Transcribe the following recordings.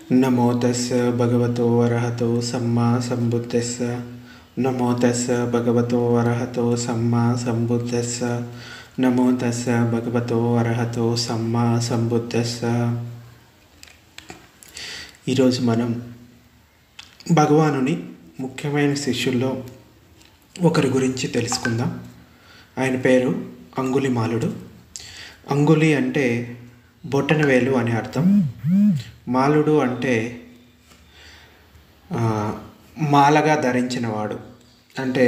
నమో తస్స భగవతో అర్హతో సమ్మా సంబుద్ధస్స నమో తస్స భగవతో అర్హతో సమ్మా సంబుద్ధస్స నమో తస్స భగవతో అర్హతో సమ్మా సంబుద్ధస్స ఈరోజు మనం భగవానుని ముఖ్యమైన శిష్యుల్లో ఒకరి గురించి తెలుసుకుందాం ఆయన పేరు అంగులిమాలుడు అంగులి అంటే బొట్టనవేలు అని అర్థం మాలుడు అంటే ఆ, మాలగా ధరించినవాడు అంటే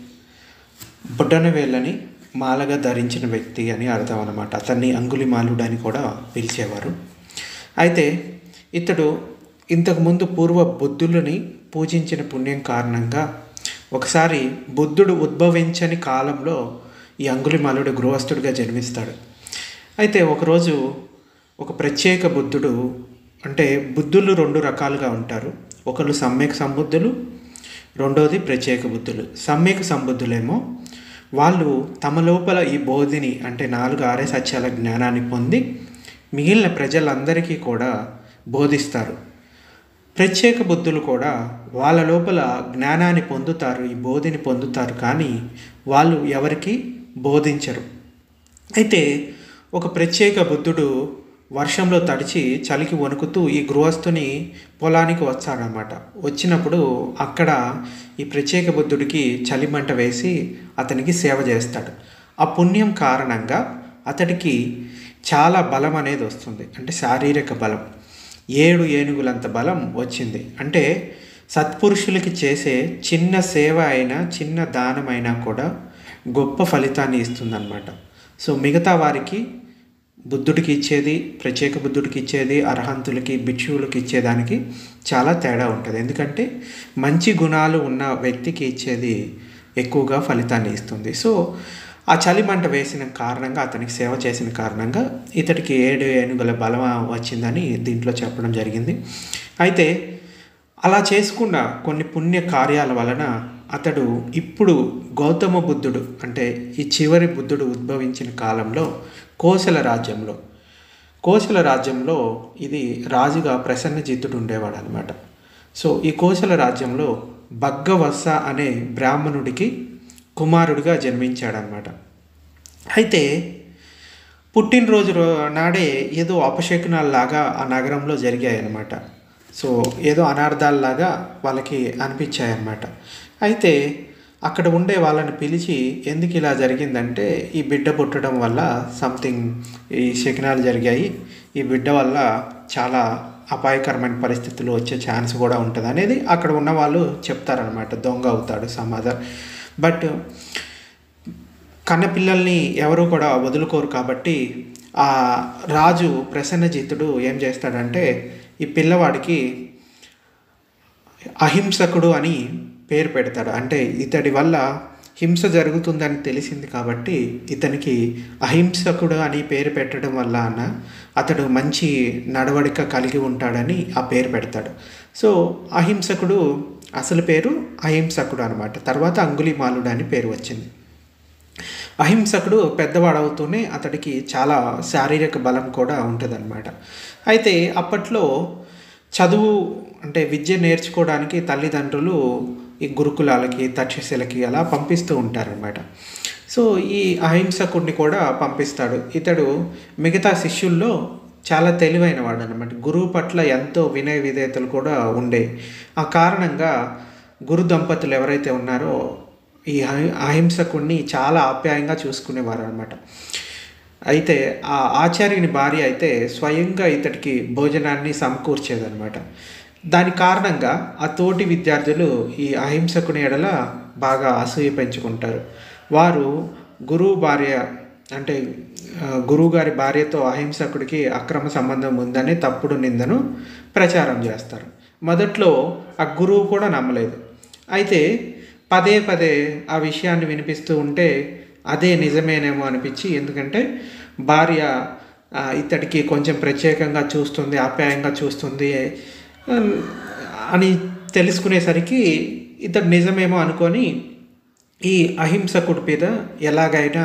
బొట్టనవేళ్ళని మాలగా ధరించిన వ్యక్తి అని అర్థం అనమాట అతన్ని అంగులి మాలుడు అని కూడా పిలిచేవారు అయితే ఇతడు ఇంతకుముందు పూర్వ బుద్ధులని పూజించిన పుణ్యం కారణంగా ఒకసారి బుద్ధుడు ఉద్భవించని కాలంలో ఈ అంగుళిమాలుడు గృహస్థుడిగా జన్మిస్తాడు అయితే ఒకరోజు ఒక ప్రత్యేక బుద్ధుడు అంటే బుద్ధులు రెండు రకాలుగా ఉంటారు ఒకళ్ళు సమ్యక్ సంబుద్ధులు రెండోది ప్రత్యేక బుద్ధులు సమ్యక్ సంబుద్ధులేమో వాళ్ళు తమ లోపల ఈ బోధిని అంటే నాలుగు ఆర్య సత్యాల జ్ఞానాన్ని పొంది మిగిలిన ప్రజలందరికీ కూడా బోధిస్తారు ప్రత్యేక బుద్ధులు కూడా వాళ్ళ లోపల జ్ఞానాన్ని పొందుతారు ఈ బోధిని పొందుతారు కానీ వాళ్ళు ఎవరికి బోధించరు అయితే ఒక ప్రత్యేక బుద్ధుడు వర్షంలో తడిచి చలికి వణుకుతూ ఈ గృహస్థుని పొలానికి వచ్చాడనమాట వచ్చినప్పుడు అక్కడ ఈ ప్రత్యేక బుద్ధుడికి చలిమంట వేసి అతనికి సేవ చేస్తాడు ఆ పుణ్యం కారణంగా అతడికి చాలా బలం అనేది వస్తుంది అంటే శారీరక బలం ఏడు ఏనుగులంత బలం వచ్చింది అంటే సత్పురుషులకి చేసే చిన్న సేవ అయినా చిన్న దానం అయినా కూడా గొప్ప ఫలితాన్ని ఇస్తుందన్నమాట సో మిగతా వారికి బుద్ధుడికి ఇచ్చేది ప్రత్యేక బుద్ధుడికి ఇచ్చేది అర్హంతులకి భిక్షువులకి ఇచ్చేదానికి చాలా తేడా ఉంటుంది ఎందుకంటే మంచి గుణాలు ఉన్న వ్యక్తికి ఇచ్చేది ఎక్కువగా ఫలితాన్ని ఇస్తుంది సో ఆ చలి మంట వేసిన కారణంగా అతనికి సేవ చేసిన కారణంగా ఇతడికి ఏడు ఏనుగుల బలం వచ్చిందని దీంట్లో చెప్పడం జరిగింది అయితే అలా చేసుకున్న కొన్ని పుణ్య కార్యాల వలన అతడు ఇప్పుడు గౌతమ బుద్ధుడు అంటే ఈ చివరి బుద్ధుడు ఉద్భవించిన కాలంలో కోసల రాజ్యంలో కోసల రాజ్యంలో ఇది రాజుగా ప్రసన్నజిత్తుడు ఉండేవాడు అనమాట సో ఈ కోసల రాజ్యంలో బగ్గవత్స అనే బ్రాహ్మణుడికి కుమారుడిగా జన్మించాడనమాట అయితే పుట్టినరోజు రో- నాడే ఏదో అపశకునాల్లాగా ఆ నగరంలో జరిగాయి అన్నమాట సో ఏదో అనార్థాల్లాగా వాళ్ళకి అనిపించాయన్నమాట అయితే అక్కడ ఉండే వాళ్ళని పిలిచి ఎందుకు ఇలా జరిగిందంటే ఈ బిడ్డ పుట్టడం వల్ల సంథింగ్ ఈ శకునాలు జరిగాయి ఈ బిడ్డ వల్ల చాలా అపాయకరమైన పరిస్థితులు వచ్చే ఛాన్స్ కూడా ఉంటుంది అనేది అక్కడ ఉన్న వాళ్ళు చెప్తారనమాట దొంగ అవుతాడు సమాధానం బట్ కన్నపిల్లల్ని ఎవరు కూడా వదులుకోరు కాబట్టి ఆ రాజు ప్రసన్నజిత్తుడు ఏం చేస్తాడంటే ఈ పిల్లవాడికి అహింసకుడు అని పేరు పెడతాడు అంటే ఇతడి వల్ల హింస జరుగుతుందని తెలిసింది కాబట్టి ఇతనికి అహింసకుడు అని పేరు పెట్టడం వల్ల అన్న అతడు మంచి నడవడిక కలిగి ఉంటాడని ఆ పేరు పెడతాడు సో అహింసకుడు అసలు పేరు అహింసకుడు అనమాట తర్వాత అంగుళిమాలుడు అని పేరు వచ్చింది అహింసకుడు పెద్దవాడవుతూనే అతడికి చాలా శారీరక బలం కూడా ఉంటుందన్నమాట అయితే అప్పట్లో చదువు అంటే విద్య నేర్చుకోవడానికి తల్లిదండ్రులు ఈ గురుకులాలకి తక్షశిలకి అలా పంపిస్తూ ఉంటారనమాట సో ఈ అహింసకుడిని కూడా పంపిస్తాడు ఇతడు మిగతా శిష్యుల్లో చాలా తెలివైన వాడు అనమాట గురువు పట్ల ఎంతో వినయ విధేయతలు కూడా ఉండే ఆ కారణంగా గురు దంపతులు ఎవరైతే ఉన్నారో ఈ అహి అహింసకుడిని చాలా ఆప్యాయంగా చూసుకునేవారు అనమాట అయితే ఆ ఆచార్యుని భార్య అయితే స్వయంగా ఇతడికి భోజనాన్ని సమకూర్చేదనమాట దాని కారణంగా ఆ తోటి విద్యార్థులు ఈ అహింసకుని ఎడల బాగా అసూయ పెంచుకుంటారు వారు గురువు భార్య అంటే ఆ, గురువుగారి భార్యతో అహింసకుడికి అక్రమ సంబంధం ఉందని తప్పుడు నిందను ప్రచారం చేస్తారు మొదట్లో ఆ గురువు కూడా నమ్మలేదు అయితే పదే పదే ఆ విషయాన్ని వినిపిస్తూ ఉంటే అదే నిజమేనేమో అనిపించి ఎందుకంటే భార్య ఆ, ఇతడికి కొంచెం ప్రత్యేకంగా చూస్తుంది ఆప్యాయంగా చూస్తుంది ఆ, అని తెలుసుకునేసరికి ఇతడు నిజమేమో అనుకొని ఈ అహింసకుడి మీద ఎలాగైనా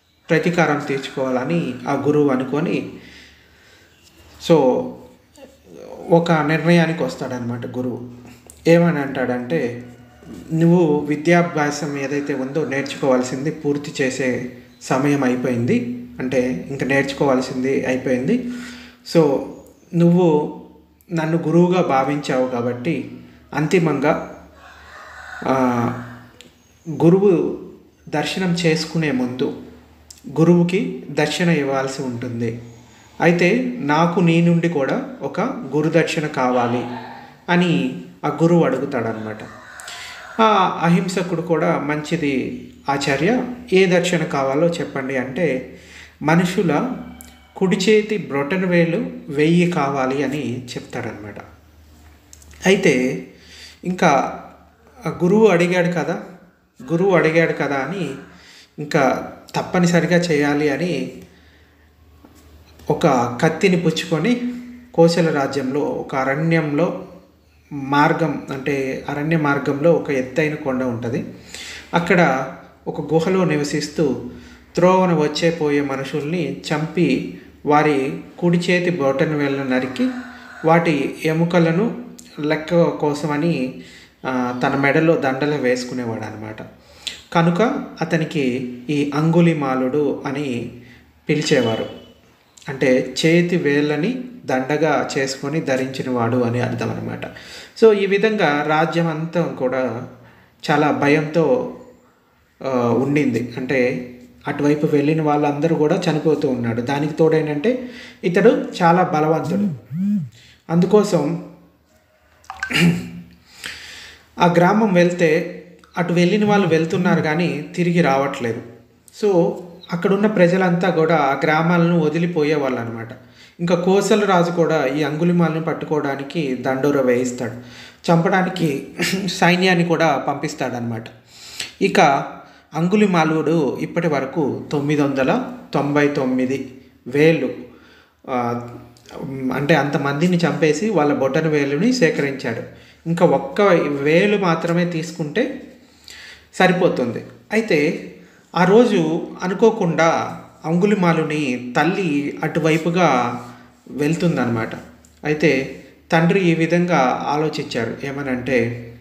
ప్రతీకారం తీర్చుకోవాలని ఆ గురువు అనుకొని సో ఒక నిర్ణయానికి వస్తాడనమాట గురువు ఏమని అంటాడంటే నువ్వు విద్యాభ్యాసం ఏదైతే ఉందో నేర్చుకోవాల్సింది పూర్తి చేసే సమయం అయిపోయింది అంటే ఇంకా నేర్చుకోవాల్సింది అయిపోయింది సో నువ్వు నన్ను గురువుగా భావించావు కాబట్టి అంతిమంగా ఆ, గురువు దర్శనం చేసుకునే ముందు గురువుకి దర్శన ఇవ్వాల్సి ఉంటుంది అయితే నాకు నీ నుండి కూడా ఒక గురు దక్షిణ కావాలి అని ఆ గురువు అడుగుతాడనమాట ఆ అహింసకుడు కూడా మంచిది ఆచార్య ఏ దక్షిణ కావాలో చెప్పండి అంటే మనుషుల కుడి చేతి బ్రొటన వేలు వెయ్యి కావాలి అని చెప్తాడనమాట అయితే ఇంకా ఆ గురువు అడిగాడు కదా గురువు అడిగాడు కదా అని ఇంకా తప్పనిసరిగా చేయాలి అని ఒక కత్తిని పుచ్చుకొని కోశల రాజ్యంలో ఒక అరణ్యంలో మార్గం అంటే అరణ్య మార్గంలో ఒక ఎత్తైన కొండ ఉంటుంది అక్కడ ఒక గుహలో నివసిస్తూ త్రోవన వచ్చే పోయే మనుషుల్ని చంపి వారి కుడి చేతి బొటన వేళ్ళను నరికి వాటి ఎముకలను లెక్క కోసమని ఆ, తన మెడలో దండలు వేసుకునేవాడు అనమాట కనుక అతనికి ఈ అంగుళిమాలుడు అని పిలిచేవారు అంటే చేతి వేళ్ళని దండగా చేసుకొని ధరించిన వాడు అని అర్థం అనమాట సో ఈ విధంగా రాజ్యం అంతా కూడా చాలా భయంతో ఆ, ఉండింది అంటే అటువైపు వెళ్ళిన వాళ్ళందరూ కూడా చనిపోతూ ఉన్నాడు దానికి తోడేంటంటే ఇతడు చాలా బలవంతుడు అందుకోసం ఆ గ్రామం వెళ్తే అటు వెళ్ళిన వాళ్ళు వెళ్తున్నారు కానీ తిరిగి రావట్లేదు సో అక్కడున్న ప్రజలంతా కూడా ఆ గ్రామాలను వదిలిపోయే వాళ్ళు అనమాట ఇంకా కోసల రాజు కూడా ఈ అంగుళిమాలను పట్టుకోవడానికి దండోర వేయిస్తాడు చంపడానికి సైన్యాన్ని కూడా పంపిస్తాడనమాట ఇక అంగుళిమాలుడు ఇప్పటి వరకు తొమ్మిది వందల తొంభై తొమ్మిది వేలు ఆ, అంటే అంతమందిని చంపేసి వాళ్ళ బొటన వేలుని సేకరించాడు ఇంకా ఒక్క వేలు మాత్రమే తీసుకుంటే సరిపోతుంది అయితే ఆ రోజు అనుకోకుండా అంగుళిమాలుని తల్లి అటువైపుగా వెళ్తుందన్నమాట అయితే తండ్రి ఈ విధంగా ఆలోచించారు ఏమనంటే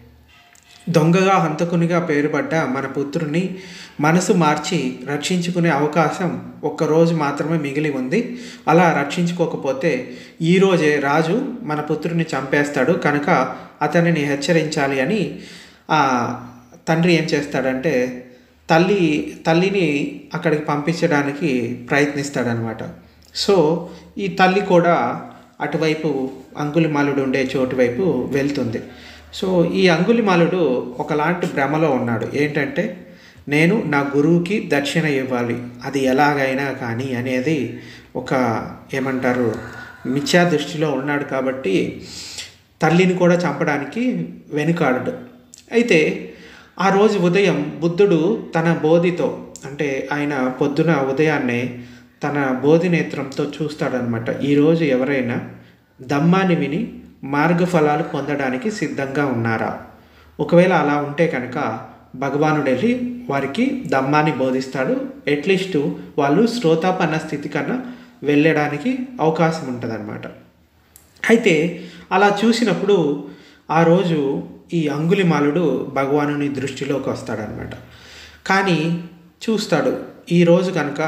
దొంగగా హంతకునిగా పేరుపడ్డ మన పుత్రుని మనసు మార్చి రక్షించుకునే అవకాశం ఒక్కరోజు మాత్రమే మిగిలి ఉంది అలా రక్షించుకోకపోతే ఈరోజే రాజు మన పుత్రుని చంపేస్తాడు కనుక అతనిని హెచ్చరించాలి అని ఆ తండ్రి ఏం చేస్తాడంటే తల్లి తల్లిని అక్కడికి పంపించడానికి ప్రయత్నిస్తాడనమాట సో ఈ తల్లి కూడా అటువైపు అంగుళిమాలుడు ఉండే చోటు వైపు వెళ్తుంది సో ఈ అంగుళిమాలుడు ఒకలాంటి భ్రమలో ఉన్నాడు ఏంటంటే నేను నా గురువుకి దక్షిణ ఇవ్వాలి అది ఎలాగైనా కానీ అనేది ఒక ఏమంటారు మిథ్యా దృష్టిలో ఉన్నాడు కాబట్టి తల్లిని కూడా చంపడానికి వెనుకాడడు అయితే ఆ రోజు ఉదయం బుద్ధుడు తన బోధితో అంటే ఆయన పొద్దున ఉదయాన్నే తన బోధి నేత్రంతో చూస్తాడనమాట ఈరోజు ఎవరైనా దమ్మాన్ని విని మార్గఫలాలు పొందడానికి సిద్ధంగా ఉన్నారా ఒకవేళ అలా ఉంటే కనుక భగవానుడు వెళ్ళి వారికి దమ్మాన్ని బోధిస్తాడు అట్లీస్ట్ వాళ్ళు శ్రోతాపన్న స్థితి కన్నా వెళ్ళడానికి అవకాశం ఉంటుందన్నమాట అయితే అలా చూసినప్పుడు ఆ రోజు ఈ అంగుళిమాలుడు భగవానుని దృష్టిలోకి వస్తాడనమాట కానీ చూస్తాడు ఈ రోజు కనుక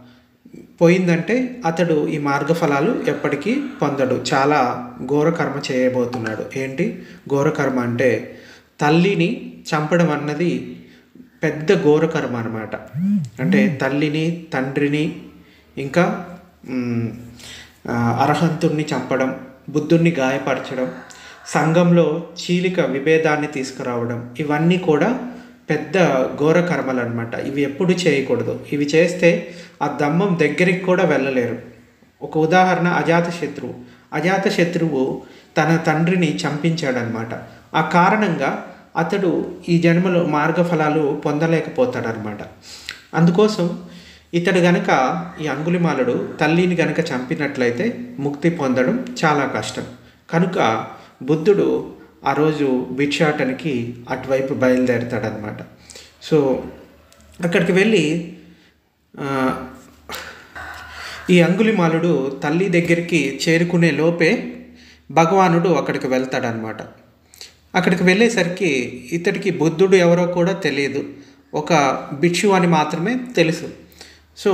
పోయిందంటే అతడు ఈ మార్గఫలాలు ఎప్పటికీ పొందడు చాలా ఘోర కర్మ చేయబోతున్నాడు ఏంటి ఘోర కర్మ అంటే తల్లిని చంపడం అన్నది పెద్ద ఘోర కర్మ అనమాట అంటే తల్లిని తండ్రిని ఇంకా మ్, ఆ, అర్హంతుణ్ణి చంపడం బుద్ధుణ్ణి గాయపరచడం సంఘంలో చీలిక విభేదాన్ని తీసుకురావడం ఇవన్నీ కూడా పెద్ద ఘోర కర్మలు అనమాట ఇవి ఎప్పుడు చేయకూడదు ఇవి చేస్తే ఆ దమ్మం దగ్గరికి కూడా వెళ్ళలేరు ఒక ఉదాహరణ అజాత శత్రువు అజాత శత్రువు తన తండ్రిని చంపించాడనమాట ఆ కారణంగా అతడు ఈ జన్మలో మార్గఫలాలు పొందలేకపోతాడనమాట అందుకోసం ఇతడు గనక ఈ అంగుళిమాలుడు తల్లిని గనక చంపినట్లయితే ముక్తి పొందడం చాలా కష్టం కనుక బుద్ధుడు ఆ రోజు భిక్షాటనికి అటువైపు బయలుదేరతాడనమాట సో అక్కడికి వెళ్ళి ఆ, ఈ అంగుళిమాలుడు తల్లి దగ్గరికి చేరుకునే లోపే భగవానుడు అక్కడికి వెళ్తాడనమాట అక్కడికి వెళ్ళేసరికి ఇతడికి బుద్ధుడు ఎవరో కూడా తెలియదు ఒక భిక్షు అని మాత్రమే తెలుసు సో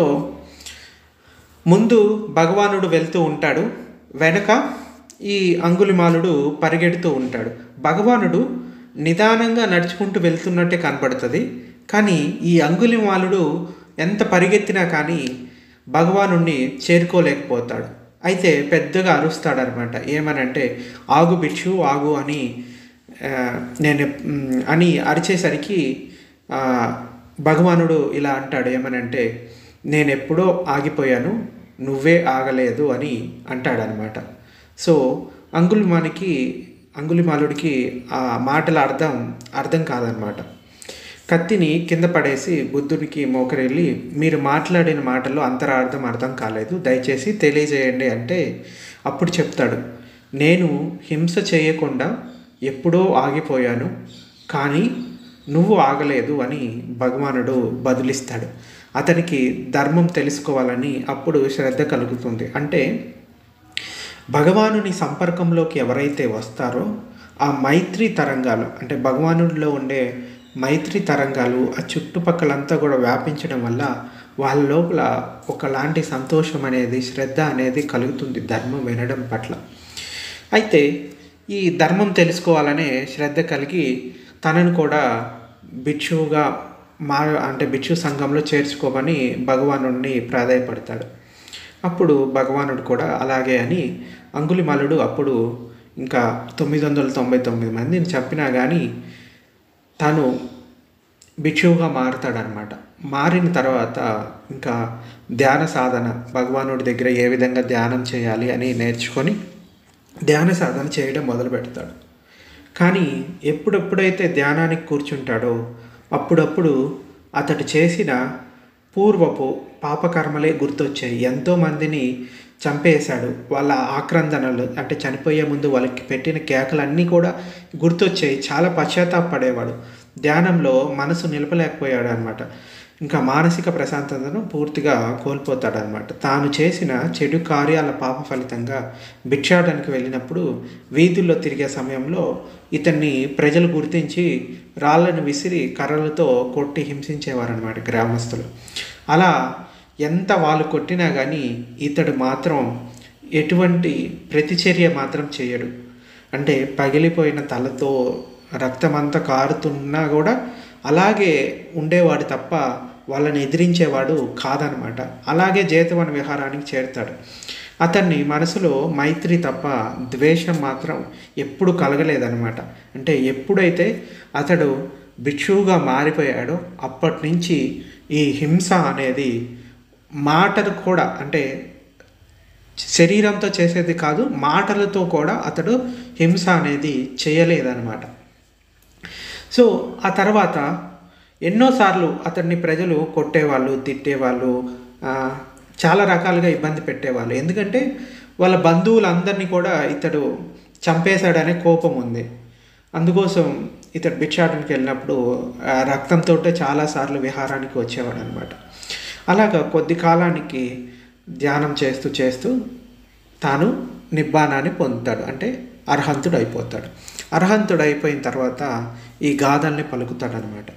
ముందు భగవానుడు వెళ్తూ ఉంటాడు వెనక ఈ అంగులిమాలుడు పరిగెడుతూ ఉంటాడు భగవానుడు నిదానంగా నడుచుకుంటూ వెళ్తున్నట్టే కనపడుతుంది కానీ ఈ అంగులిమాలుడు ఎంత పరిగెత్తినా కానీ భగవానుణ్ణి చేరుకోలేకపోతాడు అయితే పెద్దగా అరుస్తాడనమాట ఏమనంటే ఆగు భిక్షు ఆగు అని ఆ, నేను మ్, అని అరిచేసరికి ఆ, భగవానుడు ఇలా అంటాడు ఏమనంటే నేను ఎప్పుడో ఆగిపోయాను నువ్వే ఆగలేదు అని అంటాడనమాట సో అంగులిమానికి అంగులిమాలుడికి ఆ మాటల అర్థం అర్థం కాదనమాట కత్తిని కింద పడేసి బుద్ధునికి మోకరెళ్ళి మీరు మాట్లాడిన మాటల్లో అంతరార్థం అర్థం కాలేదు దయచేసి తెలియజేయండి అంటే అప్పుడు చెప్తాడు నేను హింస చేయకుండా ఎప్పుడో ఆగిపోయాను కానీ నువ్వు ఆగలేదు అని భగవానుడు బదులిస్తాడు అతనికి ధర్మం తెలుసుకోవాలని అప్పుడు శ్రద్ధ కలుగుతుంది అంటే భగవానుని సంపర్కంలోకి ఎవరైతే వస్తారో ఆ మైత్రి తరంగాలు అంటే భగవానుడిలో ఉండే మైత్రి తరంగాలు ఆ చుట్టుపక్కలంతా కూడా వ్యాపించడం వల్ల వాళ్ళ లోపల ఒకలాంటి సంతోషం అనేది శ్రద్ధ అనేది కలుగుతుంది ధర్మం వినడం పట్ల అయితే ఈ ధర్మం తెలుసుకోవాలనే శ్రద్ధ కలిగి తనను కూడా భిక్షువుగా మా అంటే భిక్షు సంఘంలో చేర్చుకోమని భగవానుడిని ప్రాధాయపడతాడు అప్పుడు భగవానుడు కూడా అలాగే అని అంగులిమాలుడు అప్పుడు ఇంకా తొమ్మిది వందల తొంభై తొమ్మిది మందిని చంపినా కానీ తను భిక్షువుగా మారుతాడనమాట మారిన తర్వాత ఇంకా ధ్యాన సాధన భగవానుడి దగ్గర ఏ విధంగా ధ్యానం చేయాలి అని నేర్చుకొని ధ్యాన సాధన చేయడం మొదలు పెడతాడు కానీ ఎప్పుడెప్పుడైతే ధ్యానానికి కూర్చుంటాడో అప్పుడప్పుడు అతడు చేసిన పూర్వపు పాపకర్మలే గుర్తొచ్చాయి ఎంతోమందిని చంపేశాడు వాళ్ళ ఆక్రందనలు అంటే చనిపోయే ముందు వాళ్ళకి పెట్టిన కేకలన్నీ కూడా గుర్తొచ్చాయి చాలా పశ్చాత్తాపడేవాడు ధ్యానంలో మనసు నిలపలేకపోయాడు అనమాట ఇంకా మానసిక ప్రశాంతతను పూర్తిగా కోల్పోతాడనమాట తాను చేసిన చెడు కార్యాల పాప ఫలితంగా భిక్షాటనకి వెళ్ళినప్పుడు వీధుల్లో తిరిగే సమయంలో ఇతన్ని ప్రజలు గుర్తించి రాళ్ళను విసిరి కర్రలతో కొట్టి హింసించేవారనమాట గ్రామస్తులు అలా ఎంత వాళ్ళు కొట్టినా కానీ ఇతడు మాత్రం ఎటువంటి ప్రతిచర్య మాత్రం చేయడు అంటే పగిలిపోయిన తలతో రక్తమంతా కారుతున్నా కూడా అలాగే ఉండేవాడు తప్ప వాళ్ళని ఎదిరించేవాడు కాదనమాట అలాగే జేతవన విహారానికి చేరుతాడు అతన్ని మనసులో మైత్రి తప్ప ద్వేషం మాత్రం ఎప్పుడు కలగలేదనమాట అంటే ఎప్పుడైతే అతడు భిక్షువుగా మారిపోయాడో అప్పటి నుంచి ఈ హింస అనేది మాటలు కూడా అంటే శరీరంతో చేసేది కాదు మాటలతో కూడా అతడు హింస అనేది చేయలేదన్నమాట సో ఆ తర్వాత ఎన్నోసార్లు అతన్ని ప్రజలు కొట్టేవాళ్ళు తిట్టేవాళ్ళు ఆ, చాలా రకాలుగా ఇబ్బంది పెట్టేవాళ్ళు ఎందుకంటే వాళ్ళ బంధువులందరినీ కూడా ఇతడు చంపేశాడనే కోపం ఉంది అందుకోసం ఇతడు భిక్షాటనకి వెళ్ళినప్పుడు ఆ రక్తంతో చాలాసార్లు విహారానికి వచ్చేవాడు అనమాట అలాగా కొద్ది కాలానికి ధ్యానం చేస్తూ చేస్తూ తాను నిబ్బానాన్ని పొందుతాడు అంటే అర్హంతుడు అయిపోతాడు అర్హంతుడు అయిపోయిన తర్వాత ఈ గాథల్ని పలుకుతాడనమాట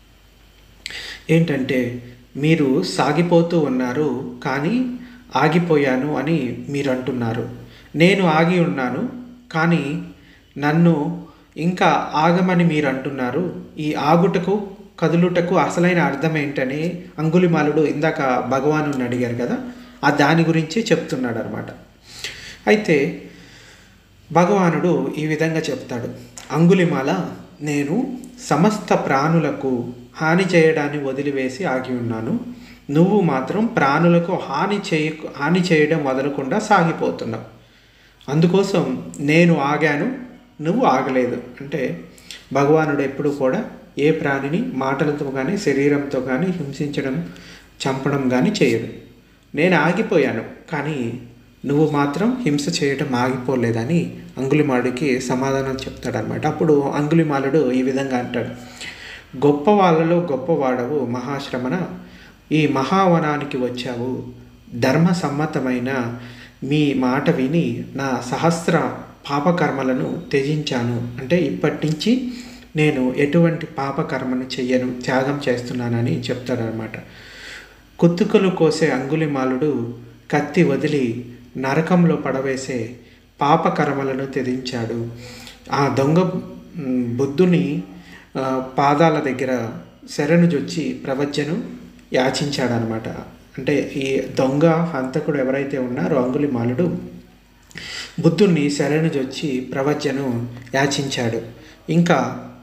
ఏంటంటే మీరు సాగిపోతూ ఉన్నారు కానీ ఆగిపోయాను అని మీరు అంటున్నారు నేను ఆగి ఉన్నాను కానీ నన్ను ఇంకా ఆగమని మీరు అంటున్నారు ఈ ఆగుటకు కదులుటకు అసలైన అర్థం ఏంటని అంగులిమాలుడు ఇందాక భగవాను అడిగారు కదా ఆ దాని గురించి చెప్తున్నాడు అనమాట అయితే భగవానుడు ఈ విధంగా చెప్తాడు అంగులిమాల నేను సమస్త ప్రాణులకు హాని చేయడాన్ని వదిలివేసి ఆగి ఉన్నాను నువ్వు మాత్రం ప్రాణులకు హాని చేయ హాని చేయడం వదలకుండా సాగిపోతున్నావు అందుకోసం నేను ఆగాను నువ్వు ఆగలేదు అంటే భగవానుడు ఎప్పుడు కూడా ఏ ప్రాణిని మాటలతో కానీ శరీరంతో కానీ హింసించడం చంపడం కానీ చేయడు నేను ఆగిపోయాను కానీ నువ్వు మాత్రం హింస చేయడం ఆగిపోలేదని అంగులిమాలుడికి సమాధానం చెప్తాడనమాట అప్పుడు అంగులిమాలుడు ఈ విధంగా అంటాడు గొప్ప వాళ్ళలో గొప్పవాడవు మహాశ్రమణ ఈ మహావనానికి వచ్చావు ధర్మ సమ్మతమైన మీ మాట విని నా సహస్ర పాపకర్మలను త్యజించాను అంటే ఇప్పటి నుంచి నేను ఎటువంటి పాపకర్మను చెయ్యను త్యాగం చేస్తున్నానని చెప్తాడనమాట కుత్తుకలు కోసే అంగులిమాలుడు కత్తి వదిలి నరకంలో పడవేసే పాపకర్మలను త్యజించాడు ఆ దొంగ మ్, బుద్ధుని ఆ, పాదాల దగ్గర శరణు జొచ్చి ప్రవజ్జను యాచించాడనమాట అంటే ఈ దొంగ హంతకుడు ఎవరైతే ఉన్నారో అంగులిమాలుడు బుద్ధుణ్ణి శరణు జొచ్చి ప్రవజ్జను యాచించాడు ఇంకా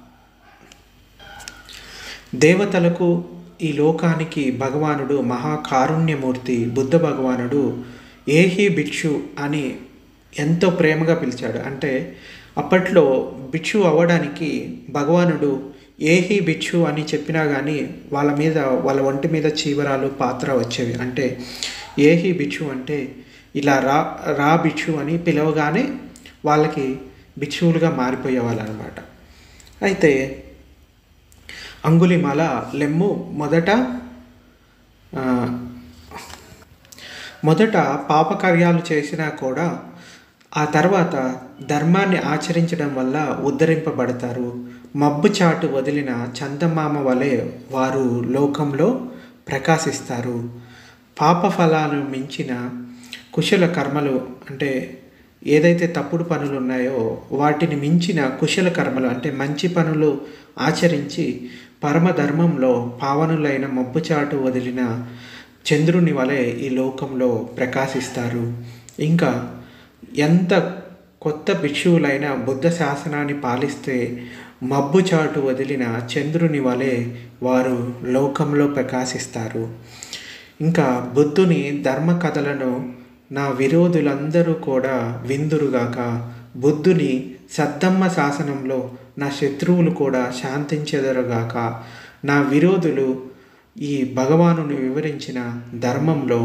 దేవతలకు ఈ లోకానికి భగవానుడు మహాకారుణ్యమూర్తి బుద్ధ భగవానుడు ఏహి భిక్షు అని ఎంతో ప్రేమగా పిలిచాడు అంటే అప్పట్లో భిక్షు అవ్వడానికి భగవానుడు ఏహి భిక్షు అని చెప్పినా కానీ వాళ్ళ మీద వాళ్ళ ఒంటి మీద చీవరాలు పాత్ర వచ్చేవి అంటే ఏహి భిక్షు అంటే ఇలా రా రా భిక్షు అని పిలవగానే వాళ్ళకి భిక్షువులుగా మారిపోయేవాళ్ళు అనమాట అయితే అంగుళిమాల లెమ్ము మొదట ఆ, మొదట పాపకార్యాలు చేసినా కూడా ఆ తర్వాత ధర్మాన్ని ఆచరించడం వల్ల ఉద్ధరింపబడతారు మబ్బు చాటు వదిలిన చందమామ వలె వారు లోకంలో ప్రకాశిస్తారు పాప ఫలాలను మించిన కుశల కర్మలు అంటే ఏదైతే తప్పుడు పనులు ఉన్నాయో వాటిని మించిన కుశల కర్మలు అంటే మంచి పనులు ఆచరించి పరమధర్మంలో పావనులైన మబ్బుచాటు వదిలిన చంద్రుని వలె ఈ లోకంలో ప్రకాశిస్తారు ఇంకా ఎంత కొత్త భిక్షువులైన బుద్ధ శాసనాన్ని పాలిస్తే మబ్బు చాటు వదిలిన చంద్రుని వలె వారు లోకంలో ప్రకాశిస్తారు ఇంకా బుద్ధుని ధర్మ కథలను నా విరోధులందరూ కూడా విందురుగాక బుద్ధుని సద్దమ్మ శాసనంలో నా శత్రువులు కూడా శాంతించెదరుగాక నా విరోధులు ఈ భగవానుని వివరించిన ధర్మంలో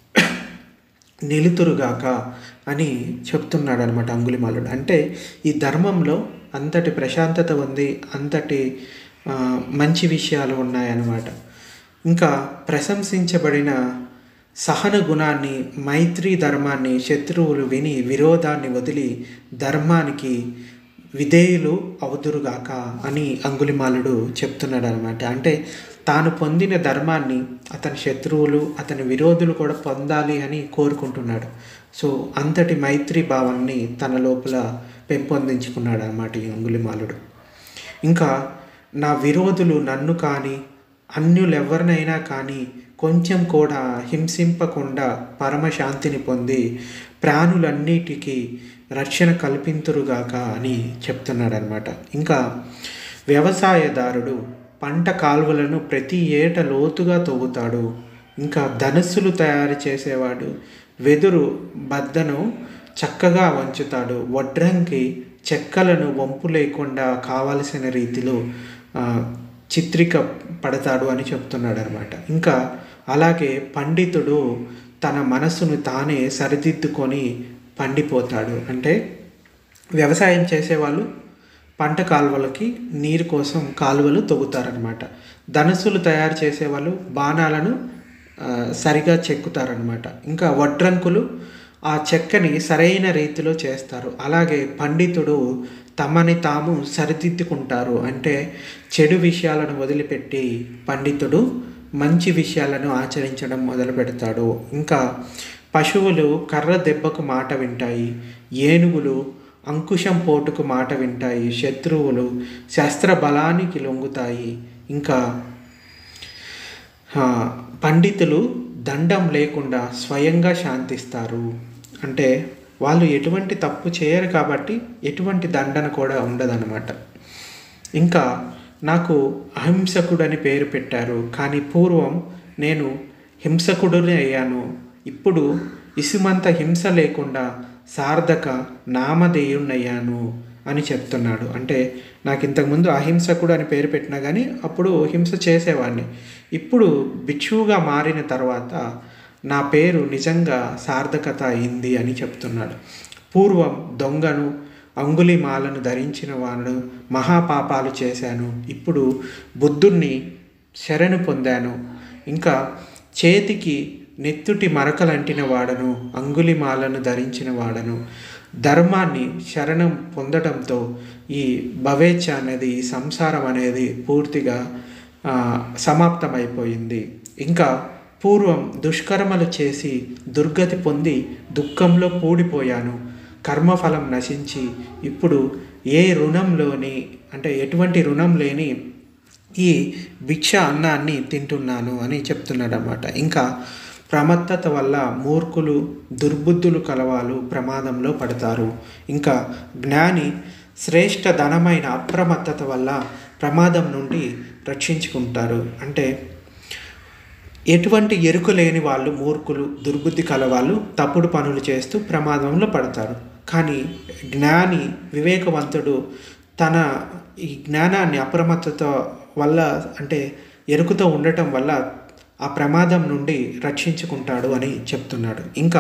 నిలుతురుగాక అని చెప్తున్నాడు అనమాట అంగుళిమాలుడు అంటే ఈ ధర్మంలో అంతటి ప్రశాంతత ఉంది అంతటి ఆ, మంచి విషయాలు ఉన్నాయన్నమాట ఇంకా ప్రశంసించబడిన సహన గుణాన్ని మైత్రి ధర్మాన్ని శత్రువులు విని విరోధాన్ని వదిలి ధర్మానికి విధేయులు అవుదురుగాక అని అంగుళిమాలుడు చెప్తున్నాడు అనమాట అంటే తాను పొందిన ధర్మాన్ని అతని శత్రువులు అతని విరోధులు కూడా పొందాలి అని కోరుకుంటున్నాడు సో అంతటి మైత్రి భావాన్ని తన లోపల పెంపొందించుకున్నాడు అనమాట ఈ అంగుళిమాలుడు ఇంకా నా విరోధులు నన్ను కానీ అన్యులెవరినైనా కానీ కొంచెం కూడా హింసింపకుండా పరమశాంతిని పొంది ప్రాణులన్నిటికీ రక్షణ కల్పింతురుగాక అని చెప్తున్నాడు అనమాట ఇంకా వ్యవసాయదారుడు పంట కాలువలను ప్రతి ఏట లోతుగా తవ్వుతాడు ఇంకా ధనస్సులు తయారు చేసేవాడు వెదురు బద్దను చక్కగా వంచుతాడు వడ్రంకి చెక్కలను వంపు లేకుండా కావలసిన రీతిలో ఆ, చిత్రిక పడతాడు అని చెప్తున్నాడు అనమాట ఇంకా అలాగే పండితుడు తన మనస్సును తానే సరిదిద్దుకొని పండిపోతాడు అంటే వ్యవసాయం చేసేవాళ్ళు పంట కాలువలకి నీరు కోసం కాలువలు తవ్వుతారనమాట ధనస్సులు తయారు చేసేవాళ్ళు బాణాలను ఆ, సరిగా చెక్కుతారనమాట ఇంకా వడ్రంకులు ఆ చెక్కని సరైన రీతిలో చేస్తారు అలాగే పండితుడు తమని తాము సరిదిద్దుకుంటారు అంటే చెడు విషయాలను వదిలిపెట్టి పండితుడు మంచి విషయాలను ఆచరించడం మొదలు పెడతాడు ఇంకా పశువులు కర్ర దెబ్బకు మాట వింటాయి ఏనుగులు అంకుశం పోటుకు మాట వింటాయి శత్రువులు శస్త్ర బలానికి లొంగుతాయి ఇంకా ఆ, పండితులు దండం లేకుండా స్వయంగా శాంతిస్తారు అంటే వాళ్ళు ఎటువంటి తప్పు చేయరు కాబట్టి ఎటువంటి దండన కూడా ఉండదన్నమాట ఇంకా నాకు అహింసకుడు అని పేరు పెట్టారు కానీ పూర్వం నేను హింసకుడునే అయ్యాను ఇప్పుడు ఇసుమంత హింస లేకుండా సార్థక నామధేయుణ్ణయ్యాను అని చెప్తున్నాడు అంటే నాకు ఇంతకుముందు అహింసకుడు అని పేరు పెట్టినా కానీ అప్పుడు హింస చేసేవాడిని ఇప్పుడు భిక్షువుగా మారిన తర్వాత నా పేరు నిజంగా సార్థకత అయింది అని చెప్తున్నాడు పూర్వం దొంగను అంగుళిమాలను ధరించిన వాడు మహాపాపాలు చేశాను ఇప్పుడు బుద్ధుణ్ణి శరణు పొందాను ఇంకా చేతికి నెత్తుటి మరకలంటిన వాడను అంగుళిమాలను ధరించిన వాడను ధర్మాన్ని శరణం పొందడంతో ఈ భవేచ్ఛ అనేది ఈ సంసారం అనేది పూర్తిగా ఆ, సమాప్తమైపోయింది ఇంకా పూర్వం దుష్కర్మలు చేసి దుర్గతి పొంది దుఃఖంలో పూడిపోయాను కర్మఫలం నశించి ఇప్పుడు ఏ రుణంలోని అంటే ఎటువంటి రుణం లేని ఈ భిక్ష అన్నాన్ని తింటున్నాను అని చెప్తున్నాడు అన్నమాట ఇంకా ప్రమత్తత వల్ల మూర్ఖులు దుర్బుద్ధులు కలవాలు ప్రమాదంలో పడతారు ఇంకా జ్ఞాని శ్రేష్ఠ ధనమైన అప్రమత్తత వల్ల ప్రమాదం నుండి రక్షించుకుంటారు అంటే ఎటువంటి ఎరుక లేని వాళ్ళు మూర్ఖులు దుర్బుద్ధి కలవాళ్ళు తప్పుడు పనులు చేస్తూ ప్రమాదంలో పడతారు కానీ జ్ఞాని వివేకవంతుడు తన ఈ జ్ఞానాన్ని అప్రమత్తత వల్ల అంటే ఎరుకుతో ఉండటం వల్ల ఆ ప్రమాదం నుండి రక్షించుకుంటాడు అని చెప్తున్నాడు ఇంకా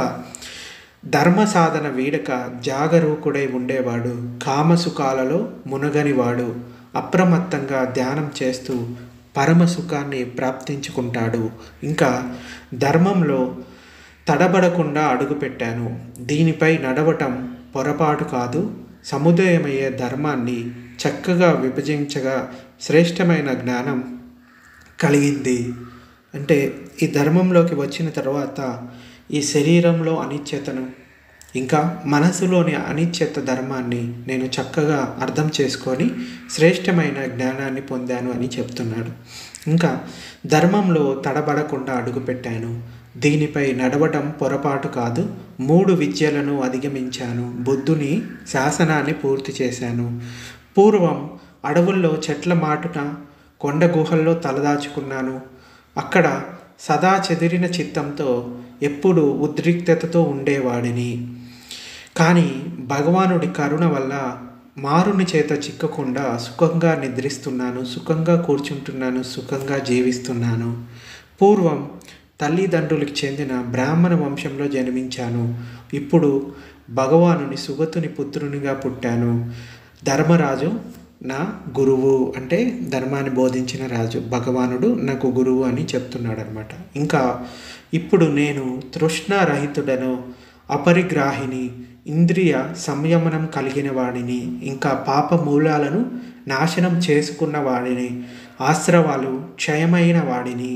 ధర్మ సాధన వీడక జాగరూకుడై ఉండేవాడు కామసుఖాలలో మునగనివాడు అప్రమత్తంగా ధ్యానం చేస్తూ పరమ సుఖాన్ని ప్రాప్తించుకుంటాడు ఇంకా ధర్మంలో తడబడకుండా అడుగుపెట్టాను దీనిపై నడవటం పొరపాటు కాదు సముదయమయ్యే ధర్మాన్ని చక్కగా విభజించగా శ్రేష్టమైన జ్ఞానం కలిగింది అంటే ఈ ధర్మంలోకి వచ్చిన తర్వాత ఈ శరీరంలో అనిత్యతను ఇంకా మనసులోని అనిత్యత ధర్మాన్ని నేను చక్కగా అర్థం చేసుకొని శ్రేష్టమైన జ్ఞానాన్ని పొందాను అని చెప్తున్నాడు ఇంకా ధర్మంలో తడబడకుండా అడుగుపెట్టాను దీనిపై నడవటం పొరపాటు కాదు మూడు విద్యలను అధిగమించాను బుద్ధుని శాసనాన్ని పూర్తి చేశాను పూర్వం అడవుల్లో చెట్ల మాటున కొండ గుహల్లో తలదాచుకున్నాను అక్కడ సదా చెదిరిన చిత్తంతో ఎప్పుడు ఉద్రిక్తతతో ఉండేవాడిని కానీ భగవానుడి కరుణ వల్ల మారుని చేత చిక్కకుండా సుఖంగా నిద్రిస్తున్నాను సుఖంగా కూర్చుంటున్నాను సుఖంగా జీవిస్తున్నాను పూర్వం తల్లిదండ్రులకు చెందిన బ్రాహ్మణ వంశంలో జన్మించాను ఇప్పుడు భగవానుని సుగతుని పుత్రునిగా పుట్టాను ధర్మరాజు నా గురువు అంటే ధర్మాన్ని బోధించిన రాజు భగవానుడు నాకు గురువు అని చెప్తున్నాడు అనమాట ఇంకా ఇప్పుడు నేను తృష్ణారహితుడను అపరిగ్రాహిని ఇంద్రియ సంయమనం కలిగిన వాడిని ఇంకా పాప మూలాలను నాశనం చేసుకున్న వాడిని ఆశ్రవాలు క్షయమైన వాడిని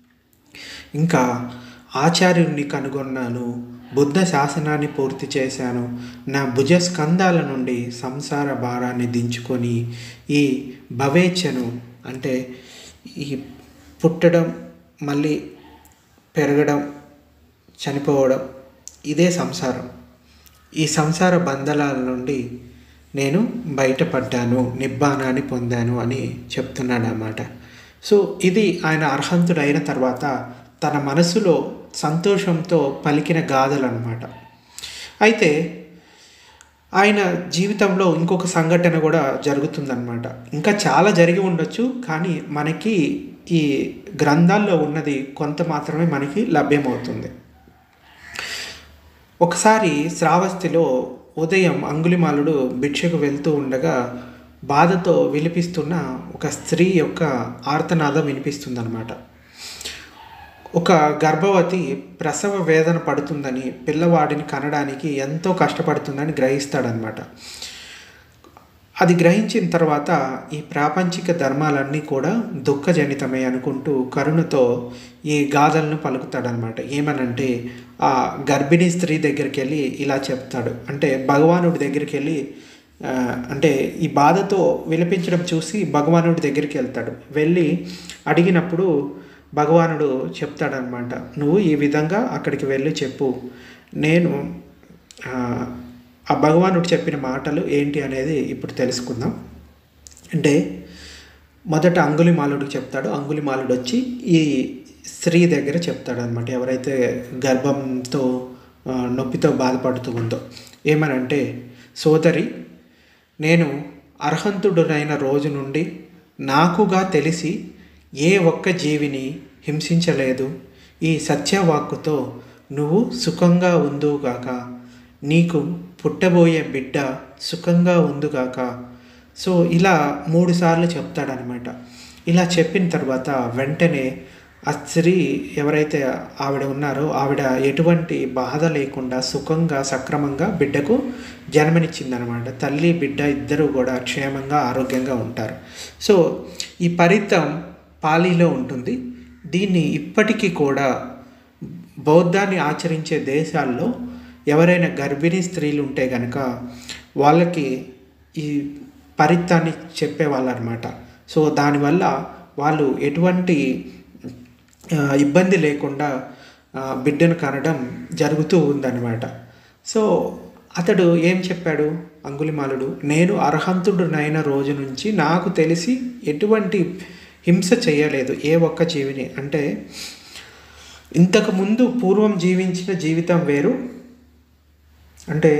ఇంకా ఆచార్యుణ్ణి కనుగొన్నాను బుద్ధ శాసనాన్ని పూర్తి చేశాను నా భుజ స్కందాల నుండి సంసార భారాన్ని దించుకొని ఈ భవేచ్ఛను అంటే ఈ పుట్టడం మళ్ళీ పెరగడం చనిపోవడం ఇదే సంసారం ఈ సంసార బంధనాల నుండి నేను బయటపడ్డాను నిబ్బానాన్ని పొందాను అని చెప్తున్నాడు అన్నమాట సో ఇది ఆయన అర్హంతుడైన తర్వాత తన మనసులో సంతోషంతో పలికిన గాథలు అనమాట అయితే ఆయన జీవితంలో ఇంకొక సంఘటన కూడా జరుగుతుందన్నమాట ఇంకా చాలా జరిగి ఉండొచ్చు కానీ మనకి ఈ గ్రంథాల్లో ఉన్నది కొంత మాత్రమే మనకి లభ్యమవుతుంది ఒకసారి శ్రావస్తిలో ఉదయం అంగుళిమాలుడు భిక్షకు వెళ్తూ ఉండగా బాధతో విలిపిస్తున్న ఒక స్త్రీ యొక్క ఆర్తనాదం వినిపిస్తుందన్నమాట ఒక గర్భవతి ప్రసవ వేదన పడుతుందని పిల్లవాడిని కనడానికి ఎంతో కష్టపడుతుందని గ్రహిస్తాడనమాట అది గ్రహించిన తర్వాత ఈ ప్రాపంచిక ధర్మాలన్నీ కూడా దుఃఖజనితమే అనుకుంటూ కరుణతో ఈ గాథలను పలుకుతాడనమాట ఏమనంటే ఆ గర్భిణీ స్త్రీ దగ్గరికి వెళ్ళి ఇలా చెప్తాడు అంటే భగవానుడి దగ్గరికి వెళ్ళి ఆ, అంటే ఈ బాధతో విలపించడం చూసి భగవానుడి దగ్గరికి వెళ్తాడు వెళ్ళి అడిగినప్పుడు భగవానుడు చెప్తాడనమాట నువ్వు ఈ విధంగా అక్కడికి వెళ్ళి చెప్పు నేను ఆ, ఆ భగవానుడు చెప్పిన మాటలు ఏంటి అనేది ఇప్పుడు తెలుసుకుందాం అంటే మొదట అంగుళిమాలుడికి చెప్తాడు అంగుళిమాలుడు వచ్చి ఈ స్త్రీ దగ్గర చెప్తాడు అనమాట ఎవరైతే గర్భంతో ఆ, నొప్పితో బాధపడుతూ ఉందో ఏమనంటే సోదరి నేను అర్హంతుడునైన రోజు నుండి నాకుగా తెలిసి ఏ ఒక్క జీవిని హింసించలేదు ఈ సత్యవాక్కుతో నువ్వు సుఖంగా ఉందుగాక నీకు పుట్టబోయే బిడ్డ సుఖంగా ఉందుగాక సో ఇలా మూడు సార్లు చెప్తాడనమాట ఇలా చెప్పిన తర్వాత వెంటనే ఆ స్త్రీ ఎవరైతే ఆవిడ ఉన్నారో ఆవిడ ఎటువంటి బాధ లేకుండా సుఖంగా సక్రమంగా బిడ్డకు జన్మనిచ్చిందనమాట తల్లి బిడ్డ ఇద్దరు కూడా క్షేమంగా ఆరోగ్యంగా ఉంటారు సో ఈ పరితం పాలీలో ఉంటుంది దీన్ని ఇప్పటికీ కూడా బౌద్ధాన్ని ఆచరించే దేశాల్లో ఎవరైనా గర్భిణీ స్త్రీలు ఉంటే కనుక వాళ్ళకి ఈ పరిత్తాన్ని చెప్పేవాళ్ళు అనమాట సో దానివల్ల వాళ్ళు ఎటువంటి ఆ, ఇబ్బంది లేకుండా ఆ, బిడ్డను కనడం జరుగుతూ ఉందన్నమాట సో అతడు ఏం చెప్పాడు అంగులిమాలుడు నేను అర్హంతుడునైన రోజు నుంచి నాకు తెలిసి ఎటువంటి హింస చేయలేదు ఏ ఒక్క జీవిని అంటే ఇంతకు ముందు పూర్వం జీవించిన జీవితం వేరు అంటే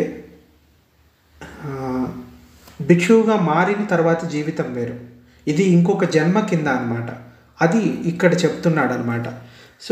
ఆ, భిక్షువుగా మారిన తర్వాత జీవితం వేరు ఇది ఇంకొక జన్మ కింద అన్నమాట అది ఇక్కడ చెప్తున్నాడు అనమాట సో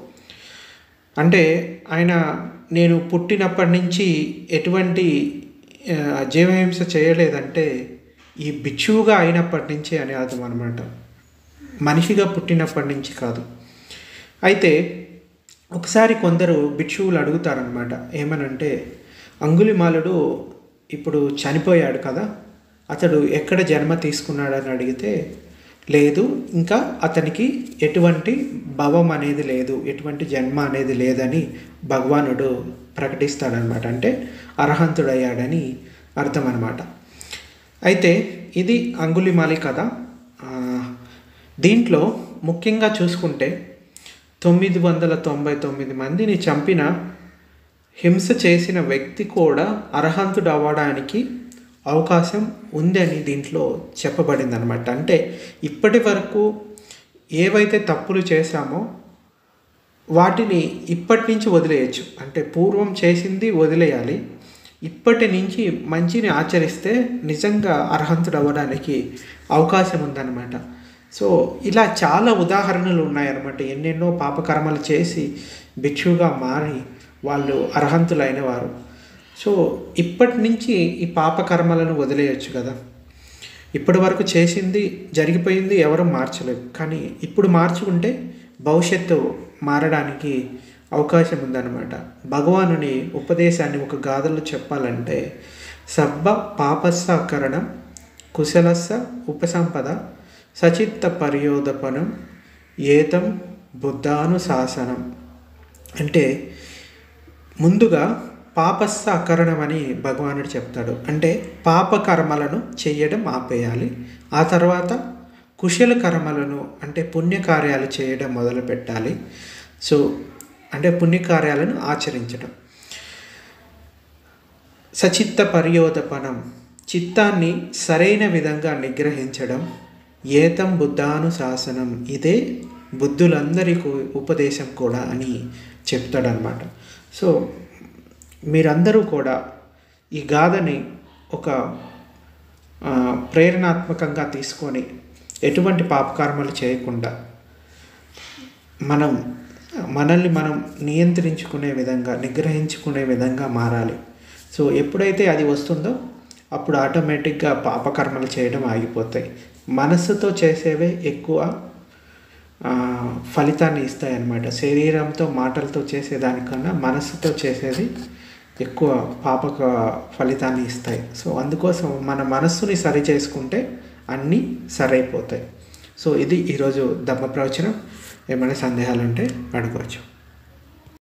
అంటే ఆయన నేను పుట్టినప్పటి నుంచి ఎటువంటి ఆ, జీవహింస చేయలేదంటే ఈ భిక్షువుగా అయినప్పటి నుంచే అని అర్థం అనమాట మనిషిగా పుట్టినప్పటి నుంచి కాదు అయితే ఒకసారి కొందరు భిక్షువులు అడుగుతారనమాట ఏమనంటే అంగులిమాలుడు ఇప్పుడు చనిపోయాడు కదా అతడు ఎక్కడ జన్మ తీసుకున్నాడని అడిగితే లేదు ఇంకా అతనికి ఎటువంటి భవం అనేది లేదు ఎటువంటి జన్మ అనేది లేదని భగవానుడు ప్రకటిస్తాడనమాట అంటే అర్హంతుడయ్యాడని అర్థం అనమాట అయితే ఇది అంగులిమాలి కథ ఆ, దీంట్లో ముఖ్యంగా చూసుకుంటే తొమ్మిది వందల తొంభై తొమ్మిది మందిని చంపిన హింస చేసిన వ్యక్తి కూడా అర్హంతుడు అవ్వడానికి అవకాశం ఉందని దీంట్లో చెప్పబడింది అనమాట అంటే ఇప్పటి వరకు ఏవైతే తప్పులు చేశామో వాటిని ఇప్పటి నుంచి వదిలేయచ్చు అంటే పూర్వం చేసింది వదిలేయాలి ఇప్పటి నుంచి మంచిని ఆచరిస్తే నిజంగా అర్హంతుడు అవ్వడానికి అవకాశం ఉందన్నమాట సో ఇలా చాలా ఉదాహరణలు ఉన్నాయన్నమాట ఎన్నెన్నో పాపకర్మలు చేసి భిక్షుగా మారి వాళ్ళు అర్హంతులైన వారు సో ఇప్పటి నుంచి ఈ పాపకర్మలను వదిలేయచ్చు కదా ఇప్పటి వరకు చేసింది జరిగిపోయింది ఎవరు మార్చలేదు కానీ ఇప్పుడు మార్చుకుంటే భవిష్యత్తు మారడానికి అవకాశం ఉందన్నమాట భగవానుని ఉపదేశాన్ని ఒక గాథలో చెప్పాలంటే సబ్బ పాపస్సకరణం కుశలస్స ఉపసంపద సచిత్త పర్యోదపనం ఏతం బుద్ధానుశాసనం అంటే ముందుగా పాపస్స అకరణం అని భగవానుడు చెప్తాడు అంటే పాపకర్మలను చేయడం ఆపేయాలి ఆ తర్వాత కుశల కర్మలను అంటే పుణ్యకార్యాలు చేయడం మొదలు పెట్టాలి సో అంటే పుణ్యకార్యాలను ఆచరించడం సచిత్త పర్యోదపనం చిత్తాన్ని సరైన విధంగా నిగ్రహించడం ఏతం బుద్ధానుశాసనం ఇదే బుద్ధులందరికీ ఉపదేశం కూడా అని చెప్తాడనమాట సో మీరందరూ కూడా ఈ గాథని ఒక ఆ, ప్రేరణాత్మకంగా తీసుకొని ఎటువంటి పాపకర్మలు చేయకుండా మనం మనల్ని మనం నియంత్రించుకునే విధంగా నిగ్రహించుకునే విధంగా మారాలి సో ఎప్పుడైతే అది వస్తుందో అప్పుడు ఆటోమేటిక్గా పాపకర్మలు చేయడం ఆగిపోతాయి మనస్సుతో చేసేవే ఎక్కువ ఆ, ఫలితాన్ని ఇస్తాయి అన్నమాట శరీరంతో మాటలతో చేసేదానికన్నా మనస్సుతో చేసేది ఎక్కువ పాపక ఫలితాన్ని ఇస్తాయి సో అందుకోసం మన మనస్సుని సరి చేసుకుంటే అన్నీ సరైపోతాయి సో ఇది ఈరోజు దమ్మ ప్రవచనం ఏమైనా సందేహాలు ఉంటే అడగవచ్చు